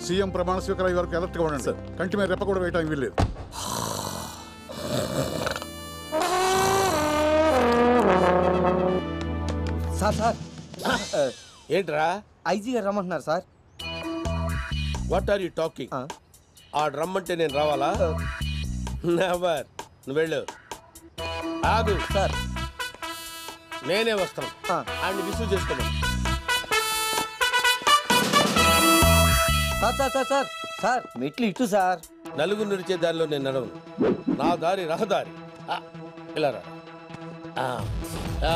CM ప్రమాణ స్వీకారం అయ్యే వరకు అలర్ట్గా ఉండండి కంటి మీద రెప్ప కూడా వేయడానికి వీల్లేదు సార్ సార్ ఏంట్రా ఐజీ గారు రమ్మంటున్నారు sir what are you talking ఆ. ఆ రమ్మంటే నేను రావాలా నెవర్ నువ్వు వెళ్ళు ఆగు సార్ నేనే వస్తాను ఆ. ఆయన్ని రిసీవ్ చేసుకోమని sir sir sir sir sir మెట్లు ఇటు సార్ నలుగురు నడిచే దారిలో నేను నడవను నా దారి రహదారి ఆ, ఇలా రా ఆ. ఆ.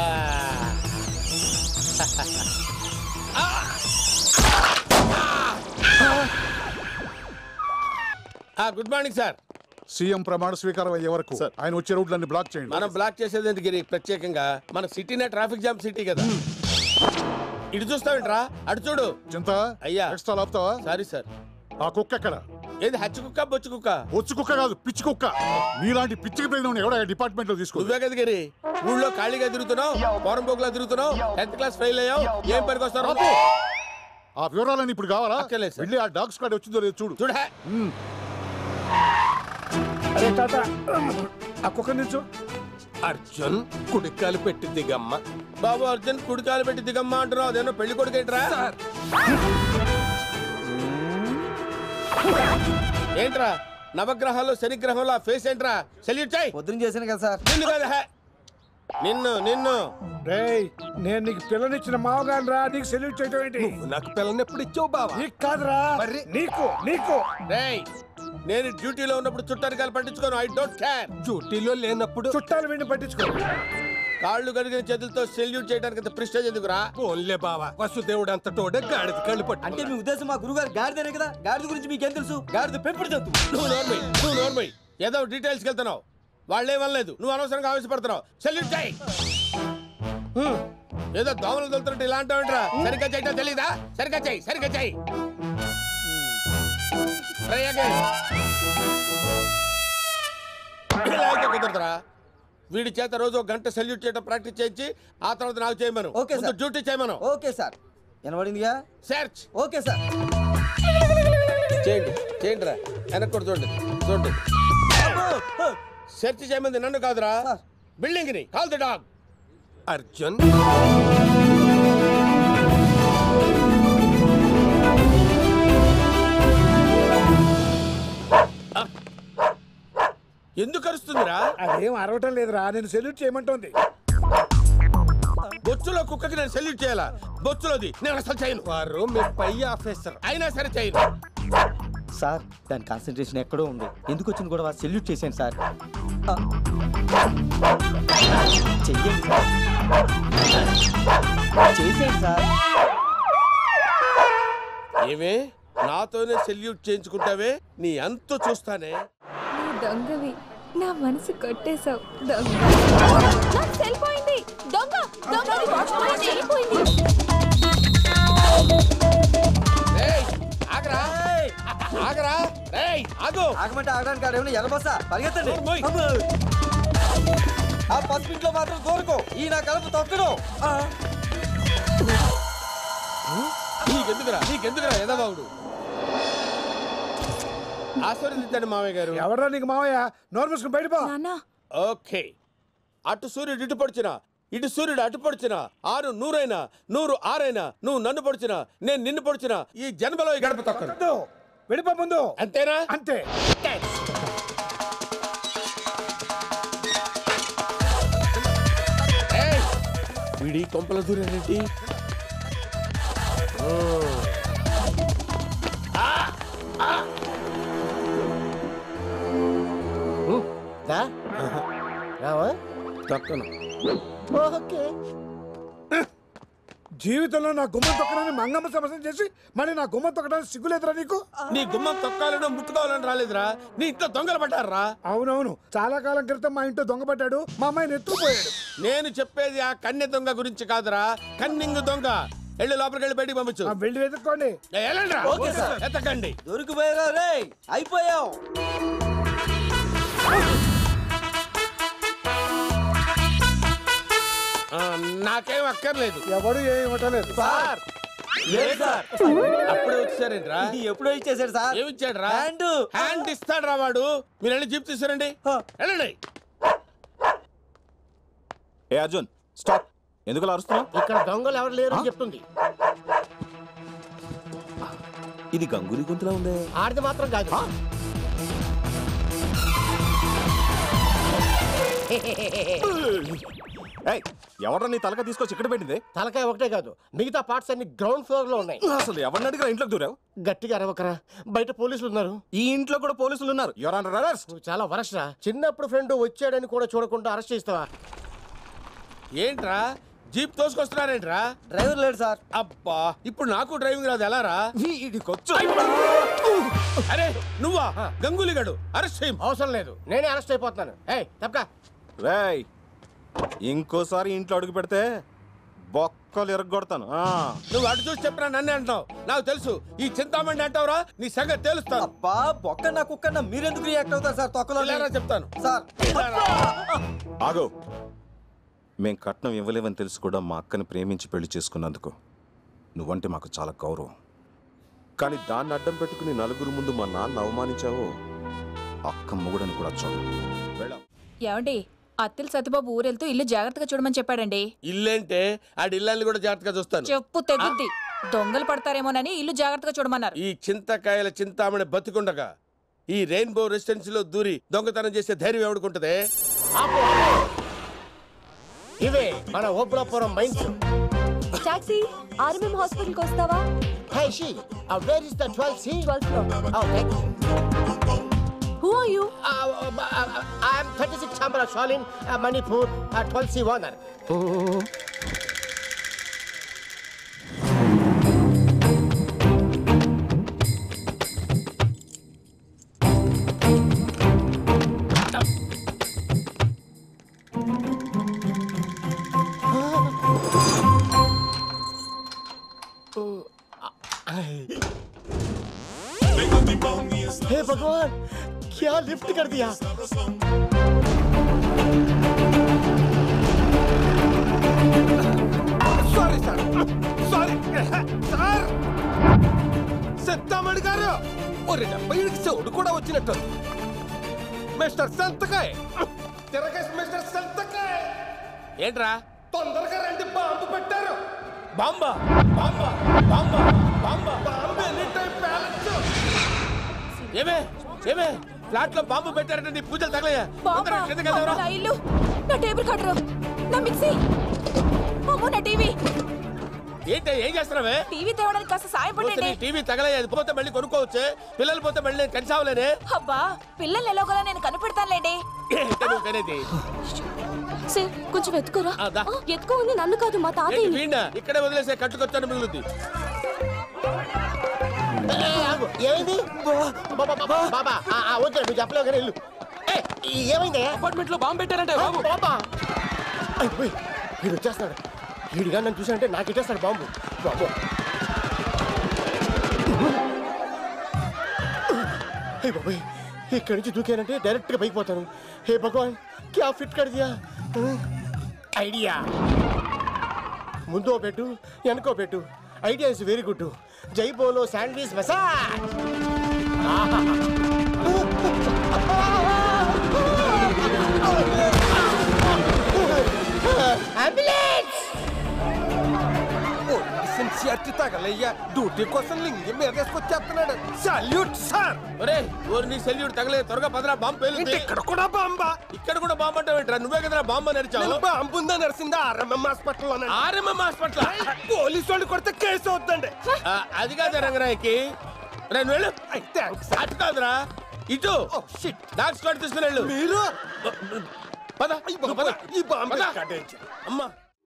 ఆ, గుడ్ మార్నింగ్ సార్ సీఎం ప్రమాణ స్వీకారం అయ్యే వరకు ఆయన వచ్చే రూట్లన్నీ బ్లాక్ చేయండి మనం బ్లాక్ చేసేది ఎందుకు గిరి? ప్రత్యేకంగా మన సిటీనే ట్రాఫిక్ జామ్ సిటీ కదా ఇటు చూస్తావేంట్రా అటు చూడు చింత అయ్యా. ఎక్స్ట్రా ఆపుతావా సారీ సార్ ఆ కుక్క ఎక్కడ ఏది హచ్చ కుక్క బొచ్చు కుక్క బొచ్చు కుక్క కాదు పిచ్చి కుక్క నీలాంటి పిచ్చికి పెరిగిన ఎవడ డిపార్ట్మెంట్ లో తీసుకో నువ్వే కదా గిరి ఊళ్ళో ఖాళీగా తిరుగుతున్నావు పోరం పోకులా తిరుగుతున్నావు టెన్త్ క్లాస్ ఫెయిల్ అయ్యావు ఏం పనికి వస్తారు ఆ వివరాలన్నీ ఇప్పుడు కావాలా అక్కర్లేదు సార్. వెళ్ళి ఆ డాగ్స్ కార్డ్ వచ్చిందో లేదో చూడు చూడ అరే తాత ఆ కుక్క నుంచు అర్జున్ కుడికాలు పెట్టి దిగమ్మ బాబు అర్జున్ కుడికాలు పెట్టి దిగమ్మా అంటున్నావు అదేమో పెళ్లి కొడుకు ఏంట్రా ఏంట్రా నవగ్రహాలు శనిగ్రహంలో ఆ ఫేస్ ఏంట్రా సెల్యూట్ చేయి పొద్దున చేశాను కదా సార్ నిన్ను కదా హే. నిన్ను నిన్ను రేయ్ నేను నీకు పిల్లనిచ్చిన మావగాను రా నీకు సెల్యూట్ చేయటం ఏంటి నాకు పిల్లని ఎప్పుడు ఇచ్చావు బావా నీకు కాదురా నీకు నీకు రేయ్ నేను డ్యూటీలో ఉన్నప్పుడు చుట్టానికి పట్టించుకోను ఐ డోంట్ కేర్ డ్యూటీలో లేనప్పుడు చుట్టాలు విని పట్టించుకో కాళ్ళు కడిగిన చేతులతో సెల్యూట్ చేయడానికి అంత ప్రిస్టేజ్ ఎందుకురా ఓన్లే బావా వసుదేవుడు అంత తోడే గాడిద కళ్ళు పట్టు అంటే మీ ఉద్దేశం మా గురుగారు గాడిదనే కదా గాడిద గురించి మీకేం తెలుసు గాడిద పెంపుడు జంతువు నువ్వు నోర్మై నువ్వు నోర్మై ఏదో డీటెయిల్స్కి వెళ్తున్నావు వాళ్ళే వనలేదు నువ్వు అనవసరంగా ఆవేశపడుతున్నావు సెల్యూట్ చేయి హ్మ్. ఏదో దోమలు తొలుతున్నట్టు ఇలా అంటావేంట్రా సరిగ్గా చేయటం తెలీదా సరిగ్గా చేయి సరిగ్గా చేయి Try again. ఇలా అయితే కుదరదురా వీడి చేత రోజు ఒక గంట సెల్యూట్ చేయడం ప్రాక్టీస్ చేయించి ఆ తర్వాత నాకు చేయమను Okay, sir. డ్యూటీ చేయమను ఓకే సార్ వినబడిందిగా సెర్చ్ ఓకే సార్ చేయండి చేయండి రా వెనక్కి కూడా చూడండి చూడండి సెర్చ్ చేయమంది నన్ను కాదురా సార్. బిల్డింగ్ ని కాల్ ది డాగ్ అర్జున్ ఎందుకు అరుస్తుందిరా అదేం అరవటం లేదురా నేను సెల్యూట్ చేయమంటోంది బొచ్చులో కుక్కకి నేను సెల్యూట్ చేయాలా బొచ్చులోది నేను అసలు చేయను వారు మీ పై ఆఫీసర్ అయినా సరే చేయను సార్ దాని కాన్సన్ట్రేషన్ ఎక్కడో ఉంది ఎందుకు వచ్చింది కూడా సెల్యూట్ చేశాను సార్ ఆ. చెయ్యండి సార్ చేసేయండి సార్ ఏమే నాతోనే సెల్యూట్ చేయించుకుంటావే నీ అంత చూస్తానే నువ్వు దొంగవి నా మనసు కొట్టేశావు దొంగ నాకు సెల్ పోయింది దొంగ దొంగ అది వాష్రూమ్లో వెళ్ళిపోయింది రేయ్, ఆగరా ఆగరా రేయ్ ఆగు ఆగమంటే ఆగడానికి ఆడేమన్నా ఎర్రబస్సా పరిగెత్తండి మోయ్. అబ్బో. ఆ పసిపింట్లో మాత్రం దూరకు ఈ నా కలుపు తొక్కడు నీకెందుకురా నీకెందుకురా ఎదవాగుడు ఆశీర్వదించండి మామయ్య గారు ఎవరా నీకు మావయ్య నోరు మూసుకుని బయటపో నాన్న ఓకే అటు సూర్యుడు ఇటు పొడిచిన ఇటు సూర్యుడు అటు పొడిచిన ఆరు నూరైనా నూరు ఆరైనా నువ్వు నన్ను పొడిచిన నేను నిన్ను పొడిచిన ఈ జన్మలో ఈ గడప తొక్కను ముందు వెళ్ళిపో ముందు అంతేనా అంతే ఏయ్, వీడి కొంపల దూరేంటి తొక్కను ఓకే జీవితంలో నా గుమ్మం తొక్కడానికి మంగమ్మ సమస్య చేసి మళ్ళీ నా గుమ్మం తొక్కడానికి సిగ్గులేదురా నీకు నీ గుమ్మం తొక్కాలను ముట్టుకోవాలని రాలేదురా నీ ఇంట్లో దొంగలు పడ్డారా అవునవును చాలా కాలం క్రితం మా ఇంట్లో దొంగపడ్డాడు మా అమ్మాయిని ఎత్తుకుపోయాడు నేను చెప్పేది ఆ కన్నె దొంగ గురించి కాదురా కన్నింగ్ దొంగ వెళ్ళి లోపలికి వెళ్ళి బయటికి పంపించు ఆ, వెళ్ళి వెతుక్కోండి ఏ, వెళ్ళండ్రా. Okay sir. ఎత్తకండి దొరికిపోయారా రే అయిపోయావు ఆ, నాకేం అక్కర్లేదు ఎవడు ఏమి ఇవ్వటలేదు సార్ అప్పుడే వచ్చారేంట్రా ఎప్పుడో ఇచ్చేసాడు సార్ ఏమి ఇచ్చాడు రా హ్యాండ్. హ్యాండ్ ఇస్తాడు రా వాడు మీరు వెళ్ళి జీప్ తీసుకురండి వెళ్ళండి ఏ అర్జున్ స్టాప్ ఎందుకు అలా అరుస్తున్నావు ఇక్కడ దొంగలు ఎవరు లేరు అని చెప్తుంది ఇది గంగూలీ గొంతులా ఉందే ఆడిది మాత్రం కాదు ఏయ్ ఎవడ్రా నీ తలక తీసుకొచ్చి ఇక్కడ పెట్టింది తలకాయ ఒకటే కాదు మిగతా పార్ట్స్ అన్ని గ్రౌండ్ ఫ్లోర్ లో ఉన్నాయి అసలు ఎవరిని అడిగినా ఇంట్లోకి దూరావు గట్టిగా అరవకరా బయట పోలీసులు ఉన్నారు ఈ ఇంట్లో కూడా పోలీసులు ఉన్నారు యువర్ అండర్ అరెస్ట్ నువ్వు చాలా వరస్ట్రా చిన్నప్పుడు ఫ్రెండ్ వచ్చాడని కూడా చూడకుండా అరెస్ట్ చేస్తావా ఏంట్రా జీప్ తోసుకొస్తున్నారేంట్రా డ్రైవర్ లేడు సార్ అబ్బా ఇప్పుడు నాకు డ్రైవింగ్ రాదు ఎలా రా వీడికొచ్చు అరే నువ్వా గంగూలీ గడు అరెస్ట్ చేయం అవసరం లేదు నేనే అరెస్ట్ అయిపోతున్నాను ఏయ్ తప్పక రేయ్ ఇంకోసారి ఇంట్లో అడుగు పెడితే బొక్కలు ఎరగొడతాను ఆ. నువ్వు అటు చూసి చెప్పినా నన్నే అంటావు నాకు తెలుసు ఈ చింతామణి అంటావురా నీ సంగతి తెలుస్తాను అబ్బా బొక్కన్న కుక్కన్న మీరెందుకు రియాక్ట్ అవుతారు సార్ తొక్కలో ఇలారా చెప్తాను సార్ ఇలారా. ఆగు మేం కట్నం ఇవ్వలేవని తెలుసు కూడా మా అక్కని ప్రేమించి పెళ్లి చేసుకున్నందుకు నువ్వంటే మాకు చాలా గౌరవం కానీ దాన్ని అడ్డం పెట్టుకుని నలుగురు ముందు మా నాన్న అవమానించావో అక్క మొగుడని కూడా చూడ వెళ్ళాం ఏమండి అత్తిల్ సత్యబాబు ఊరెళ్తూ ఇల్లు జాగ్రత్తగా చూడమని చెప్పాడండి ఇల్లేంటే ఆ ఇల్లాన్ని కూడా జాగ్రత్తగా చూస్తాను చెప్పు తెగుద్ది దొంగలు పడతారేమోనని ఇల్లు జాగ్రత్తగా చూడమన్నారు ఈ చింతకాయల చింతామణి బతికుండగా ఈ రెయిన్బో రెసిడెన్సీలో దూరి దొంగతనం చేసే ధైర్యం ఎవడుకుంటదే ఇవే మన Obrapuram mines taxi RMM hospital కి వస్తావా hi she where is the 12 C 12 floor okay who are you I am 36 chamber of షాలిన్ మణిపూర్ 12 సి ఓనర్ हे भगवान क्या लिफ्ट कर दिया sorry sir sorry sir Siddhamani గారు ఒరే డెబ్బై చెవుడు కూడా వచ్చినట్టు మిస్టర్ సంతకాయ్ తిరగేసి మిస్టర్ సంతకాయ్ ఏంట్రా తొందరగా రండి బాంబు పెట్టారు బాంబా బాంబా బాంబా బాంబా బాంబు ఎనీ టైం బ్యాలెన్స్ ఏమే ఏమే ఫ్లాట్ లో బాంబు పెట్టారంటే నీ పూజలు తగలయ్యా బాబా, నా ఇల్లు నా టేబుల్ కట్టరు నా మిక్సీ అమ్మో నా టీవీ ఏంటి ఏం చేస్తున్నావే టీవీ తేవడానికి కాస్త సాయం పోతే పడండి నీ టీవీ తగలయ్యా అది పోతే మళ్ళీ కొనుక్కోవచ్చే పిల్లలు పోతే మళ్ళీ నేను కనిసావలేనే అబ్బా పిల్లలు ఎలాగోలా నేను కనిపెడతానులేండి ఏంటి నువ్వు కనేది సార్ కొంచెం ఎత్తుకోరా ఆ, దా. ఎత్తుకోండి నన్ను కాదు మా ఏంటి తాతయ్యని వీణా ఇక్కడే వదిలేసే కట్టుకొచ్చాను మిగులుద్ది ఏమైంది బాబా వద్దు నువ్వు చెప్పలేవు కానీ ఇల్లు ఏమైంది అపార్ట్మెంట్ లో బాంబు పెట్టారంటే బాబా అయిపోయి వీడు వచ్చేస్తాడు వీడిగా నన్ను చూసానంటే నాకు ఇట్టేస్తాడు బాంబు బాబు హే బాబాయ్ ఇక్కడి నుంచి దూకానంటే డైరెక్ట్ గా పైకి పోతాను హే భగవాన్ క్యా ఫిట్ కర్ దియా ఐడియా ముందో పెట్టు వెనకో పెట్టు ఐడియా ఇస్ వెరీ గుడ్ జై బోలో శాండ్విచ్ మసాజ్ అంబులెన్స్ సిన్సియారిటీ తగలయ్యా డ్యూటీ కోసం లింగి మీద వేసుకొచ్చేస్తున్నాడు సల్యూట్ సార్ ఒరే ఓరి నీ సెల్యూట్ తగలే త్వరగా పదరా బాంబు ఇంటి పేలుంది ఇక్కడ కూడా బాంబా ఇక్కడ కూడా బాంబు అంటావేంట్రా నువ్వే కదరా బాంబు నడిచావు నేను బాంబు ఉందా నడిసింది RMM hospital RMM hospital police వాళ్ళు కొడితే కేసు అవుతుందండి అది కాదు రంగరాయకి రే నువ్వు వెళ్ళు థ్యాంక్స్ అటు కాదురా ఇటు ఓ షిట్ డాక్స్ కార్డు తీసుకుని వెళ్ళు మీరు పద ఈ నువ్వు పద బాంబు ఈ బాంబు పద. కట్టేయించు. అమ్మా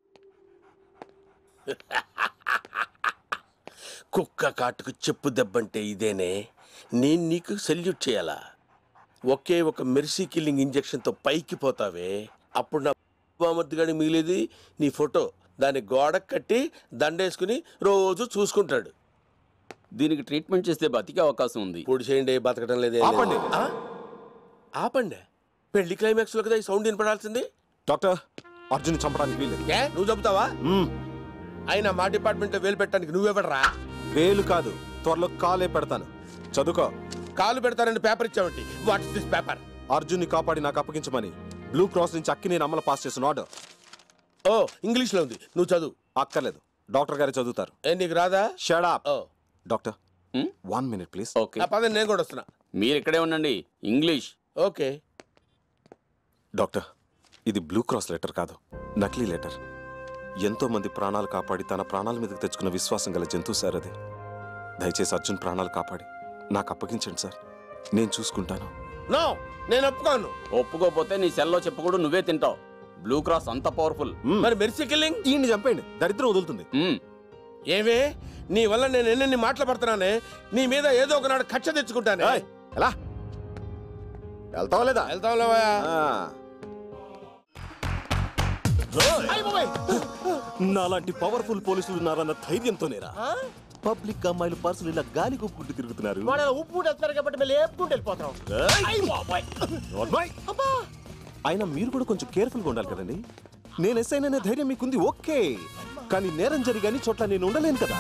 కుక్క కాటుకు చెప్పు దెబ్బంటే ఇదేనే నేను నీకు సెల్యూట్ చేయాలా ఒకే ఒక మెర్సీ కిల్లింగ్ ఇంజెక్షన్తో పైకి పోతావే అప్పుడు నా బామర్దిగాడి మిగిలేది నీ ఫోటో దాన్ని గోడకు కట్టి దండేసుకుని రోజు చూసుకుంటాడు దీనికి ట్రీట్మెంట్ చేస్తే బతికే అవకాశం ఉంది పొడి చేయండి బతకడం లేదే ఆపండి. ఆ? ఆపండి పెళ్లి క్లైమాక్స్ లో కదా ఈ సౌండ్ వినపడాల్సింది డాక్టర్ అర్జున్ చంపడానికి వీలేదు ఏ నువ్వు చెబుతావా అయినా మా డిపార్ట్మెంట్ వేలు పెట్టడానికి నువ్వెవడరా వేలు కాదు త్వరలో కాలే పెడతాను చదువుకో కాలు పెడతానని పేపర్ ఇచ్చావంటి వాట్స్ దిస్ పేపర్ అర్జున్ని కాపాడి నాకు అప్పగించమని బ్లూ క్రాస్ నుంచి అక్కి నేను అమలు పాస్ చేసిన ఆర్డర్ ఓ ఇంగ్లీష్ లో ఉంది నువ్వు చదువు అక్కర్లేదు డాక్టర్ గారే చదువుతారు ఏ నీకు రాదా షడా ఓ doctor Hmm? One minute please okay నా పదని నేను కూడా వస్తున్నా మీరు ఇక్కడే ఉండండి ఇంగ్లీష్ ఓకే డాక్టర్ ఇది బ్లూ క్రాస్ లెటర్ కాదు నకిలీ లెటర్ ఎంతో మంది ప్రాణాలు కాపాడి తన ప్రాణాల మీదకి తెచ్చుకున్న విశ్వాసం గల జంతువు సార్ అది దయచేసి అర్జున్ ప్రాణాలు కాపాడి నాకు అప్పగించండి సార్ నేను చూసుకుంటాను నో నేను ఒప్పుకోను ఒప్పుకోపోతే నీ సెల్లో చెప్పకూడదు నువ్వే తింటావు బ్లూ క్రాస్ అంత పవర్ఫుల్ మ్మ్. మరి మెర్సీ కిల్లింగ్ ఈయన్ని చంపేయండి దరిద్రం వదులుతుంది మ్మ్. ఏవే నీ వల్ల నేను ఎన్నెన్ని మాటలు పడుతున్నానే నీ మీద ఏదో ఒకనాడు కక్ష తెచ్చుకుంటానే ఏయ్, ఎలా వెళ్తావా లేదా వెళ్తాంలేవా ఆ. నాలాంటి పవర్ఫుల్ పోలీసులు ఉన్నారన్న ధైర్యంతోనేరా పబ్లిక్ అమ్మాయిలు పర్సులు ఇలా గాలి కుప్పుకుంటూ తిరుగుతున్నారు ఉప్పు వేస్తున్నారు కాబట్టి మేము లేపుకుంటూ వెళ్ళిపోతాం నోర్మై. అయినా మీరు కూడా కొంచెం కేర్ఫుల్ గా ఉండాలి కదండి నేను ఎస్ అయిన ధైర్యం మీకుంది ఓకే కానీ నేరం జరిగాని చోట్ల నేను ఉండలేను కదా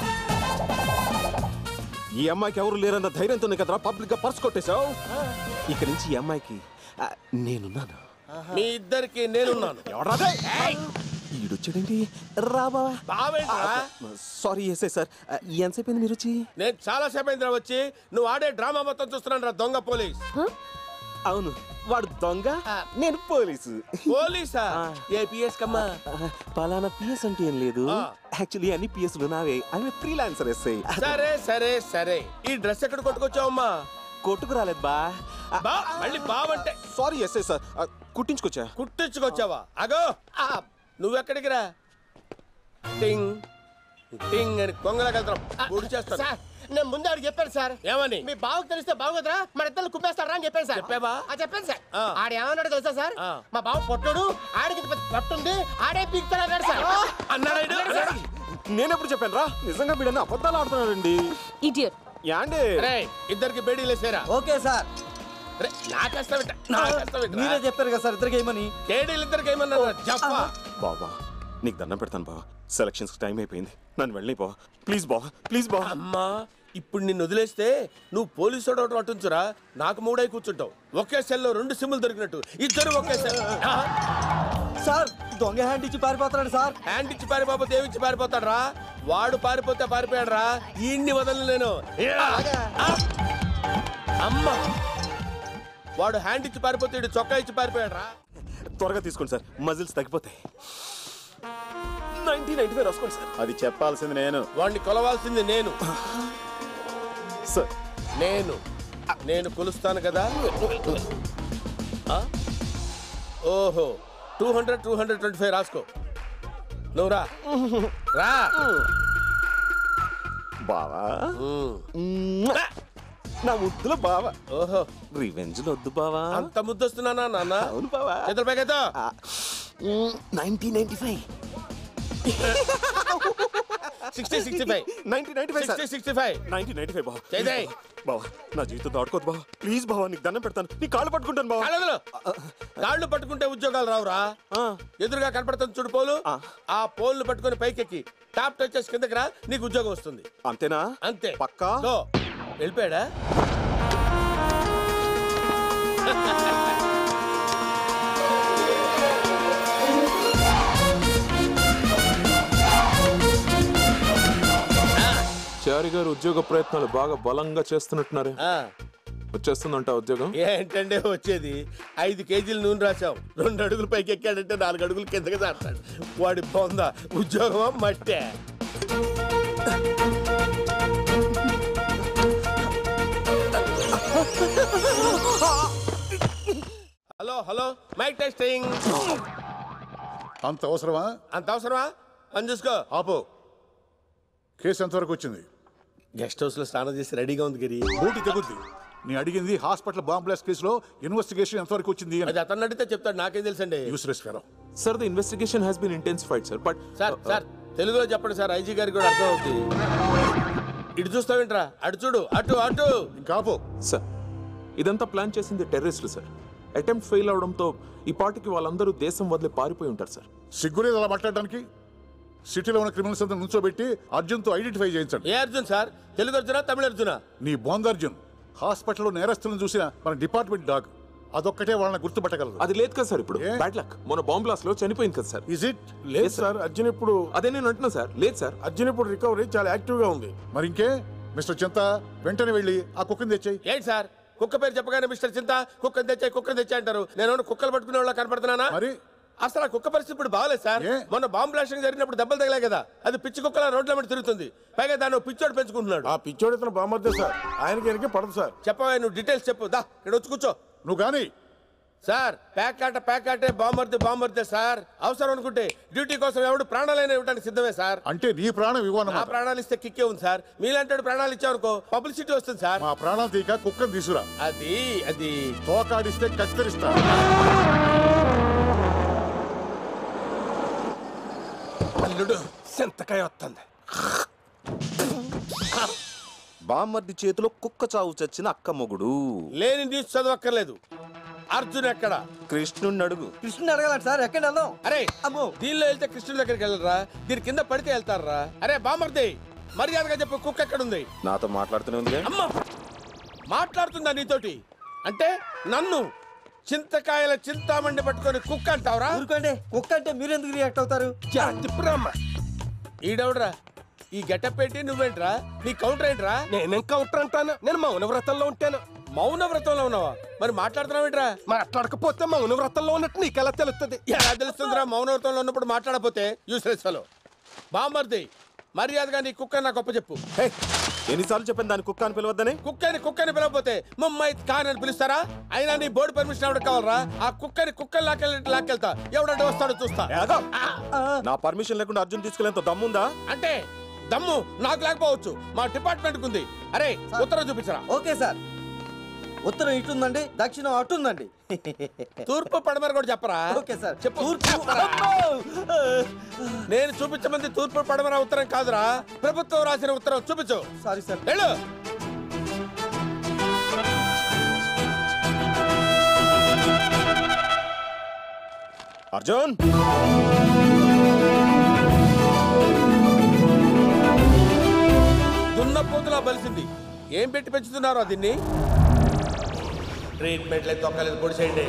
ఈ అమ్మాయికి ఎవరు లేరన్న ధైర్యంతోనే కదరా పబ్లిక్ గా పర్స్ కొట్టేశావు ఇక నుంచి ఈ అమ్మాయికి ఆ, నేనున్నాను మీ ఇద్దరికి నేనున్నాను ఎవరాదే ఈడొచ్చాడండి రాబా బావేంట్రా సారీ ఎస్ఐ సార్ ఎంతసేపు అయింది మీరు వచ్చి నేను చాలా సేపు అయిందిరా వచ్చి నువ్వు ఆడే డ్రామా మొత్తం చూస్తున్నాను రా దొంగ పోలీస్ అవును వాడు దొంగ నేను పోలీసు పోలీసా ఏపీఎస్ కమ్మా పలానా పిఎస్ అంటే ఏం లేదు ఆ. యాక్చువల్లీ అన్ని పిఎస్లు నావే ఆమె ఫ్రీలాన్సర్ ఎస్ఐ సరే సరే సరే ఈ డ్రెస్ ఎక్కడ కొట్టుకొచ్చావమ్మా కొట్టుకు రాలేదు బా బా మళ్ళీ బావంటే సారీ ఎస్ఐ సార్ కుట్టించుకొచ్చా కుట్టించుకొచ్చావా అగో నువ్వెక్కడికి రా టింగ్ టింగ్ అని కొంగలకెళ్తాం పొడి చేస్తాను నేను ముందే ఆడికి చెప్పాను సార్ ఏమని మీ బావకు తెలిస్తే బాగుందిరా మన ఇద్దరు కుమ్మేస్తారా అని చెప్పాను సార్ చెప్పావా? ఆ, చెప్పాను సార్ ఆ. ఆడు ఏమన్నాడు తెలుసా సార్ ఆ. మా బావ పొట్టడు ఆడికి ఇంత పెద్ద పొట్ట ఉంది ఆడే పీకుతాడు సార్ అన్నాడా ఈడు? నేనెప్పుడు చెప్పాను రా నిజంగా వీడని అబద్ధాలు ఆడుతున్నాడండి ఇడియట్ యాండి రేయ్ ఇద్దరికి బేడీలేసారా ఓకే సార్ రే, నాకేస్తావిట నాకేస్తావిట మీరే చెప్పారు కదా సార్ ఇద్దరికి ఏమని కేడీలు ఇద్దరికి ఏమన్నారు జప్పా బాబా నీకు దండం పెడతాను బావా సెలక్షన్స్ టైం అయిపోయింది నన్ను వెళ్ళి బావా ప్లీజ్ బావా ప్లీజ్ బావా అమ్మా ఇప్పుడు నిన్ను వదిలేస్తే నువ్వు పోలీసు ఒకటి పట్టుంచురా నాకు మూడై కూర్చుంటావు ఒకే సెల్లో రెండు సిమ్ములు దొరికినట్టు ఇద్దరు ఒకే సెల్ ఆ, సార్ దొంగ హ్యాండ్ ఇచ్చి పారిపోతున్నాడు సార్ హ్యాండ్ ఇచ్చి పారిపోతే ఏమిచ్చి పారిపోతాడు రా వాడు పారిపోతే పారిపోయాడు రా ఈయన్ని వదలను నేను ఆ! అమ్మా వాడు హ్యాండ్ ఇచ్చి పారిపోతే ఈడు చొక్కా ఇచ్చి పారిపోయాడు రా త్వరగా తీసుకోండి సార్ మజిల్స్ తగ్గిపోతాయి నైన్టీన్ నైన్టీ ఫైవ్ రాసుకోండి సార్ అది చెప్పాల్సింది నేను వాడిని కొలవాల్సింది నేను సార్ నేను నేను కొలుస్తాను కదా ఆ? ఓహో two hundred two hundred twenty five రాసుకో నువ్వు రా రా బావా ఉమ్. మ్మ్. నా ముద్దులో బావా ఓహో రివెంజ్ వద్దు బావా అంత ముద్దొస్తున్నానా నాన్న అవును బావా చేతుల పైకైతే nineteen ninety five sixty sixty five nineteen ninety five sixty sixty five nineteen ninety five బావా చేదేయ్. బావా నా జీవితం దాడుకోదు బావా ప్లీజ్ బావా నీకు దండం పెడతాను నీ కాళ్ళు పట్టుకుంటాను బావా కాళ్ళు కాళ్ళు పట్టుకుంటే ఉద్యోగాలు రావురా ఆ. ఎదురుగా కనపడుతుంది చూడు పోలు ఆ. ఆ పోల్ని పట్టుకొని పైకెక్కి టాప్ టచ్ చేసి కిందకి రా నీకు ఉద్యోగం వస్తుంది అంతేనా అంతే పక్కా దో, వెళ్ళిపోయాడా చారి గారు ఉద్యోగ ప్రయత్నాలు బాగా బలంగా చేస్తున్నట్టున్నారు ఆ, వచ్చేస్తుందంట ఉద్యోగం ఏంటంటే వచ్చేది ఐదు కేజీలు నూనె రాసాం రెండు అడుగులు పైకి ఎక్కాడంటే నాలుగు అడుగులు కిందకి దాడతాడు వాడి బొంద ఉద్యోగమా మట్టే హలో హలో మైక్ టెస్టింగ్ అంత అవసరమా అంత అవసరమా పని చూసుకో ఆపో కేసు ఎంతవరకు వచ్చింది గెస్ట్ హౌస్ లో స్నానం చేసి రెడీగా ఉంది గిరి బూటి తెగుద్ది నీ అడిగింది హాస్పిటల్ బాంబ్ బ్లాస్ట్ కేసులో ఇన్వెస్టిగేషన్ ఎంతవరకు వచ్చింది అది అతను అడిగితే చెప్తాడు నాకేం తెలుసండి useless fellow sir the investigation has been intensified sir but sir sir తెలుగులో చెప్పండి సార్ ఐజీ గారికి కూడా అర్థం అవుతుంది ఇటు చూస్తావేంట్రా అటు చూడు అటు అటు ఇంకా ఆపో సార్ ఇదంతా ప్లాన్ చేసింది టెర్రరిస్టులు సార్ అటెంప్ట్ ఫెయిల్ అవడంతో ఈ పార్టీకి వాళ్ళందరూ దేశం వదిలి పారిపోయి ఉంటారు సార్ సిగ్గులేదు అలా మాట్లాడడానికి సిటీలో ఉన్న క్రిమినల్స్ అంతా నుంచోబెట్టి అర్జున్తో ఐడెంటిఫై చేయించండి ఏ అర్జున్ సార్ తెలుగు అర్జునా తమిళ అర్జునా నీ బోందర్జున్ హాస్పిటల్లో నేరస్తులను చూసిన మన డిపార్ట్మెంట్ డాగ్ అదొక్కటే వాళ్ళని గుర్తుపట్టగలదు అది లేదు కదా సార్ ఇప్పుడు ఏ? బ్యాడ్ లక్ మన బాంబ్ బ్లాస్ట్ లో చనిపోయింది కదా సార్ ఇజ్ ఇట్ లేదు సార్ అర్జున్ ఇప్పుడు అదే నేను అంటున్నా సార్ లేదు సార్ అర్జున్ ఇప్పుడు రికవరీ చాలా యాక్టివ్ గా ఉంది మరి ఇంకే మిస్టర్ చింత వెంటనే వెళ్ళి ఆ కుక్కని తెచ్చేయి ఏంటి సార్ కుక్క పేరు చెప్పగానే మిస్టర్ చింత కుక్కని తెచ్చాయి కుక్కని తెచ్చాయి అంటారు నేను ఏమన్నా కుక్కలు పట్టుకునే వాళ్ళ కనపడుతున్నానా మరి అసలు ఆ కుక్క పరిస్థితి ఇప్పుడు బాగాలేదు సార్ ఏ? మొన్న బాంబ్ బ్లాస్టింగ్ జరిగినప్పుడు దెబ్బలు తగిలాయి కదా అది పిచ్చి కుక్కల రోడ్ల మీద తిరుగుతుంది పైగా దాన్ని ఓ పిచ్చోడు పెంచుకుంటున్నాడు ఆ పిచ్చోడు ఇతను బామర్దే సార్ ఆయనకి వెనకే పడదు సార్ చెప్పవా నువ్వు డీటెయిల్స్ చెప్పు దా ఇక్కడ వచ్చి కూర్చో నువ్వు కానీ సార్ ప్యాక్ ఆట ప్యాక్ ఆటే బాంబర్దే బాంబర్దే సార్ అవసరం అనుకుంటే డ్యూటీ కోసం ఎవడు ప్రాణాలైనా ఇవ్వడానికి సిద్ధమే సార్ అంటే నీ ప్రాణం నా ఇవ్వనమాట ప్రాణాలు ఇస్తే కిక్కే ఉంది సార్ మీలాంటి ప్రాణాలు ఇచ్చావనుకో పబ్లిసిటీ వస్తుంది సార్ మా ప్రాణం తీక కుక్కని తీసురా అది అది తోకాడిస్తే కత్తిరిస్తా అల్లుడు సెంతకాయ వస్తుంది బామ్మర్ది చేతిలో కుక్క చావు చచ్చిన అక్క మొగుడు లేని న్యూస్ చదవక్కర్లేదు అర్జున్ ఎక్కడ కృష్ణుణ్ణి అడుగు కృష్ణుని అడగాలి సార్ ఎక్కడ వెళ్దాం అరే అమ్మో దీనిలో వెళ్తే కృష్ణుడి దగ్గరికి వెళ్ళరా దీని కింద పడితే వెళ్తారా అరే బామర్ది మర్యాదగా చెప్పు కుక్క ఎక్కడ ఉంది నాతో మాట్లాడుతూనే ఉందిగా అమ్మ మాట్లాడుతుందా నీతోటి అంటే నన్ను చింతకాయల చింతామండి పట్టుకొని కుక్క అంటావురా ఊరుకోండి కుక్క అంటే మీరు ఎందుకు రియాక్ట్ అవుతారు జాతి బ్రహ్మ ఈడెవడ్రా ఈ గెటప్ ఏంటి నువ్వేంట్రా నీ కౌంటర్ ఏంట్రా నేనేం కౌంటర్ అంటాను నేను మౌన వ్రతంలో ఉంటాను మౌన వ్రతంలో ఉన్నావా మరి మాట్లాడుతున్నావేంట్రా మాట్లాడకపోతే మౌన వ్రతంలో ఉన్నట్టు నీకెలా తెలుస్తుంది ఎలా తెలుస్తుందిరా మౌన వ్రతంలో ఉన్నప్పుడు మాట్లాడపోతే యూస్లెస్ ఫెలో బామర్ది మర్యాదగా నీ కుక్క నాకు గొప్ప చెప్పు హే, ఎన్నిసార్లు చెప్పాను దాని కుక్క అని పిలవద్దని కుక్కని కుక్కని పిలవకపోతే ముమ్మై ఖాన్ అని పిలుస్తారా అయినా నీ బోర్డు పర్మిషన్ ఎవరికి కావాలరా ఆ కుక్కని కుక్కని లాక్కెళ్ళి లాక్కెళ్తా ఎవడంటే వస్తాడో చూస్తా ఏదో. ఆ, నా పర్మిషన్ లేకుండా అర్జున్ తీసుకెళ్ళేంత దమ్ముందా అంటే దమ్ము నాకు లేకపోవచ్చు మా డిపార్ట్మెంట్ ఉంది అరే ఉత్తరం చూపించరా ఓకే సార్ ఉత్తరం ఇటుందండి దక్షిణం అటుందండి తూర్పు పడమర కూడా చెప్పరా ఓకే సార్ చెప్పు తూర్పు చెప్పరా. అమ్మో! నేను చూపించమంది తూర్పు పడమర ఉత్తరం కాదురా ప్రభుత్వం రాసిన ఉత్తరం చూపించు సారీ సార్ వెళ్ళు అర్జున్ దున్నపోతులా బలిసింది ఏం పెట్టి పెంచుతున్నారో దీన్ని ట్రీట్మెంట్ లేదు తొక్కలేదు పొడిసేయండి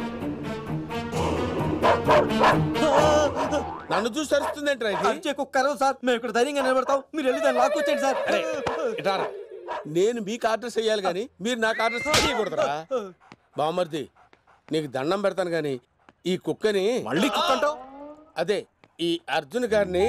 నన్ను చూసి అరుస్తుందేంట్రా ఇది అంచే కుక్కరు సార్ మేము ఇక్కడ ధైర్యంగా నిలబడతాం మీరు వెళ్ళి దాన్ని లాక్కొచ్చేయండి సార్ అరే, ఇటారా. నేను మీకు ఆర్డర్స్ చేయాలి కానీ మీరు నాకు ఆర్డర్స్ చేయకూడదురా బామర్ది నీకు దండం పెడతాను కానీ ఈ కుక్కని మళ్ళీ కుక్క అంటావు అదే ఈ అర్జున్ గారిని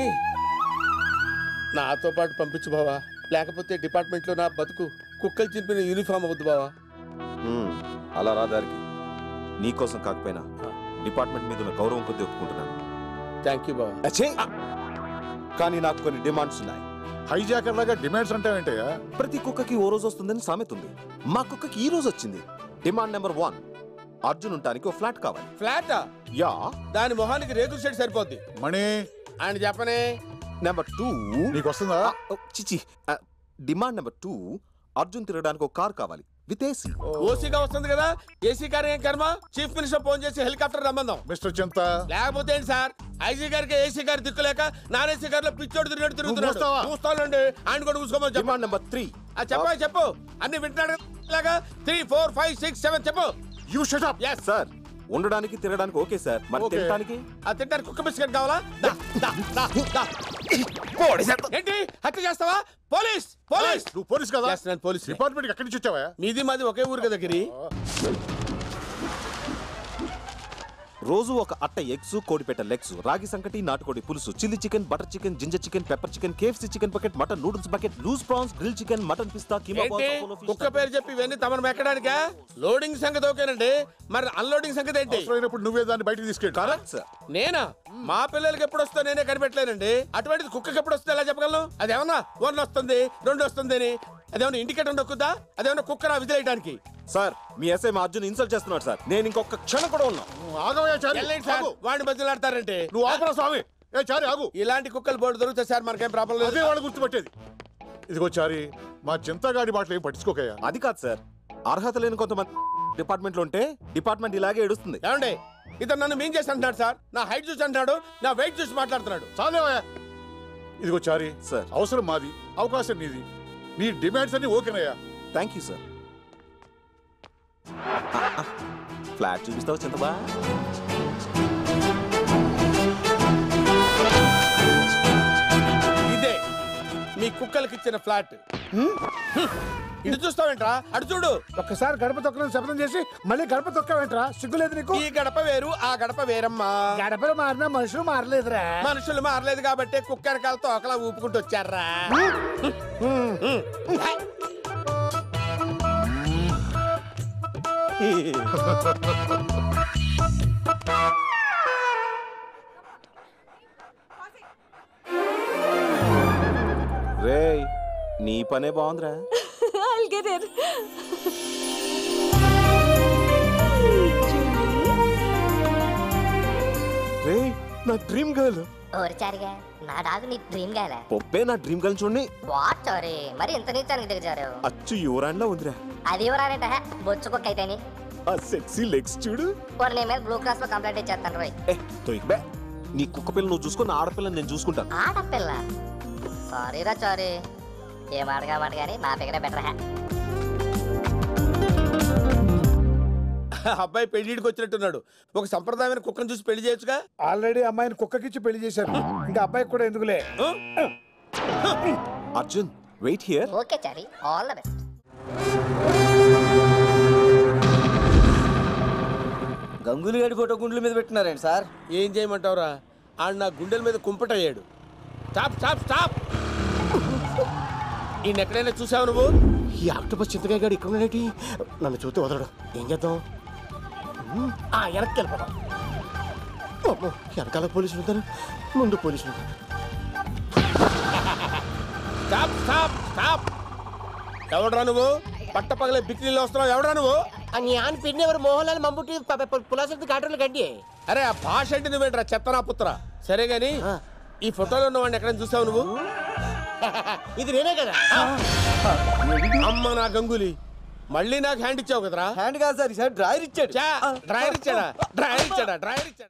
నాతో పాటు పంపించు బావా లేకపోతే డిపార్ట్మెంట్లో నా బతుకు కుక్కలు చింపిన యూనిఫామ్ అవుద్దు బావా హ్మ్, అలా రా దారికి నీకోసం కాకపోయినా డిపార్ట్మెంట్ మీద ఉన్న గౌరవం కొద్దీ ఒప్పుకుంటున్నాను థ్యాంక్ యూ బావా అచ్చే! కానీ నాకు కొన్ని డిమాండ్స్ ఉన్నాయి హైజాకర్ లాగా డిమాండ్స్ అంటావేంటయ్యా ప్రతి కుక్కకి ఓ రోజు వస్తుందని సామెత ఉంది మా కుక్కకి ఈ రోజు వచ్చింది డిమాండ్ నెంబర్ వన్ అర్జున్ ఉండటానికి ఓ ఫ్లాట్ కావాలి ఫ్లాటా యా దాని మొహానికి రేకుల షెడ్ సరిపోద్ది మణి ఆయన చెప్పనే నెంబర్ టూ నీకు వస్తుందా చిచి డిమాండ్ నెంబర్ టూ అర్జున్ తిరగడానికి ఒక కార్ కావాలి విత్ ఏసీ ఓసీగా వస్తుంది కదా ఏసీ గారు ఏం కర్మ చీఫ్ మినిస్టర్ ఫోన్ చేసి హెలికాప్టర్ రమ్మందాం మిస్టర్ చింత లేకపోతే ఏంటి సార్ ఐజీ గారికి ఏసీ గారి దిక్కులేక నాన్ ఏసీ గారిలో పిచ్చోడు తిరిగినట్టు తిరుగుతున్నాడు మూస్తావా? చూస్తానండి ఆయన కూడా చూసుకోమని చెప్పండి డిమాండ్ నెంబర్ త్రీ చెప్పా చెప్పు అన్ని వింటున్నాడు లాగా three four five six seven చెప్పు యూ షటప్ ఎస్ సార్ ఉండడానికి తిరగడానికి ఓకే సార్ మరి Okay. తినడానికి ఆ తింటారు కుక్క బిస్కెట్ కావాలా దా, దా, దా, దా. ఏంటి హత్య చేస్తావా పోలీస్ పోలీస్ నువ్వు పోలీస్ కదా Yes, నేను పోలీస్ డిపార్ట్మెంట్ ఎక్కడి నుంచి వచ్చావా మీది మాది ఒకే ఊరు కదా గిరి రోజు ఒక అట్ట ఎగ్స్ కోడిపెట్ట లెగ్స్ రాగి సంకటి నాటుకోడి పులుసు chilli chicken butter chicken ginger chicken pepper chicken KFC chicken bucket mutton noodles bucket loose prawns grill chicken mutton పిస్తా కీమా ఏంటి కుక్క పేరు చెప్పి ఇవన్నీ తమను ఎక్కడానికా లోడింగ్ సంగతి ఓకేనండి మరి అన్లోడింగ్ సంగతి ఏంటి అవసరమైనప్పుడు నువ్వే దాన్ని బయటకు తీసుకెళ్ళి కరెక్ట్ సార్ నేనా మా పిల్లలకి ఎప్పుడు వస్తా నేనే కనిపెట్టలేనండి అటువంటిది కుక్కకి ఎప్పుడు వస్తుంది ఎలా చెప్పగలను అదేమన్నా వన్ వస్తుంది రెండు వస్తుంది అని అదేమన్నా ఇండికేటర్ నొక్కుద్దా అదేమన్నా కుక్కరా విదిలేయడానికి సార్ మీ ఎస్ఐ మా అర్జున్ ఇన్సల్ట్ చేస్తున్నాడు సార్ నేను ఇంకొక క్షణం కూడా ఉన్నా నువ్వు ఆగవయ్యా చారి వెళ్ళండి సార్ ఆగు. వాడిని బదులాడతారంటే నువ్వు ఆపరా స్వామి ఏ చారి ఆగు ఇలాంటి కుక్కలు బోర్డు దొరుకుతాయి సార్ మనకేం ప్రాబ్లం అదే లేదు వాళ్ళు గుర్తుపట్టేది ఇదిగో చారి మా చింతగాడి మాటలు ఏం పట్టించుకోకయ్యా అది కాదు సార్ అర్హత లేని కొంతమంది డిపార్ట్మెంట్ లో ఉంటే డిపార్ట్మెంట్ ఇలాగే ఏడుస్తుంది ఏమండి ఇతను నన్ను మీన్ చేసి అంటున్నాడు సార్ నా హైట్ చూసి అంటున్నాడు నా వెయిట్ చూసి మాట్లాడుతున్నాడు చాలేవయ్యా ఇదిగో చారి సార్. అవసరం మాది అవకాశం నీది నీ డిమాండ్స్ అన్ని ఓకేనయ్యా థ్యాంక్ యూ సార్ ఫ్లాట్ చూపిస్తావు చింతబా ఇదే మీ కుక్కలకి ఇచ్చిన ఫ్లాట్ ఇటు చూస్తావేంట్రా అటు చూడు ఒక్కసారి గడప తొక్కడం శబ్దం చేసి మళ్ళీ గడప తొక్కవేంట్రా సిగ్గులేదు నీకు ఈ గడప వేరు ఆ గడప వేరమ్మా గడపలు మారినా మనుషులు మారలేదురా మనుషులు మారలేదు కాబట్టి కుక్క రకాల తోకలా ఊపుకుంటూ వచ్చారా రేయ్ నీ పనే బాగుందిరా I'll get it. రేయ్ నా డ్రీమ్ గర్ల్ ఓరిచారిగా నా డాగు నీ డ్రీమ్ గాలా పొప్పే నా డ్రీమ్ గర్ల్ చూడండి వాట్ సారీ మరి ఇంత నీచానికి దిగజారు అచ్చు యువరాండ్లా ఉందిరా అది ఎవరానంట బొచ్చు కుక్క అయితేని ఆ సెక్సీ లెగ్స్ చూడు వాడు నీ మీద బ్లూ క్రాస్ లో కంప్లైంట్ ఇచ్చేస్తాను రోయ్ ఏ తొయ్యి బే నీ కుక్క పిల్ల నువ్వు చూసుకుని ఆడపిల్లని నేను చూసుకుంటాను ఆడపిల్ల సారీరా సారీ ఏం అడగా మాట కానీ నా దగ్గర బెటర్ హ్యా అబ్బాయి పెళ్లిడికి వచ్చినట్టున్నాడు ఒక సంప్రదాయమైన కుక్కను చూసి పెళ్లి చేయొచ్చుగా ఆల్రెడీ అమ్మాయిని కుక్కకిచ్చి పెళ్లి చేశారు ఇంకా అబ్బాయికి కూడా ఎందుకులే Arjun wait here okay Chari all the best Gangulu గడి ఫోటో గుండ్ల మీద పెట్టినారండి సార్ ఏం చేయమంటావురా ఆడు నా గుండెల మీద కుంపటయ్యాడు స్టాప్ స్టాప్ స్టాప్ ఈయన ఎక్కడైనా చూసావు నువ్వు ఈ ఆక్టోపస్ చింతకాయ గారు ఇక్కడ ఉన్నాడేంటి నన్ను చూస్తే వదలడు ఏం చేద్దాం హ్మ్, ఆ వెనక్కి వెళ్ళిపోదాం అమ్మో, వెనకాల పోలీసులు ఉంటారు ముందు పోలీసులు ఉంటారు స్టాప్ స్టాప్ స్టాప్ ఎవడరా నువ్వు పట్ట పగలే బిక్రీలో వస్తున్నావు ఎవడరా నువ్వు ഞാൻ പിന്നെ ഒരു മോഹൻലാൽ മമ്മൂട്ടി പുലാസത്ത് കാട്ടുള്ള കണ്ടിയേ అరే ఆ భాష అంటే నువ్వేంట్రా చెత్తనా పుత్ర సరే గాని ఈ ఫోటోలో ఉన్న వాడిని ఎక్కడైనా చూసావు నువ్వు ఇది నేనే కదా అమ్మ నా గంగులీ మళ్ళీ నాకు హ్యాండ్ ఇచ్చావు కదరా హ్యాండ్ కాదు సార్ ఈసారి డ్రాయర్ ఇచ్చాడు చా డ్రైవర్ ఇచ్చాడా డ్రైవర్ ఇచ్చాడా డ్రైవర్ ఇచ్చాడా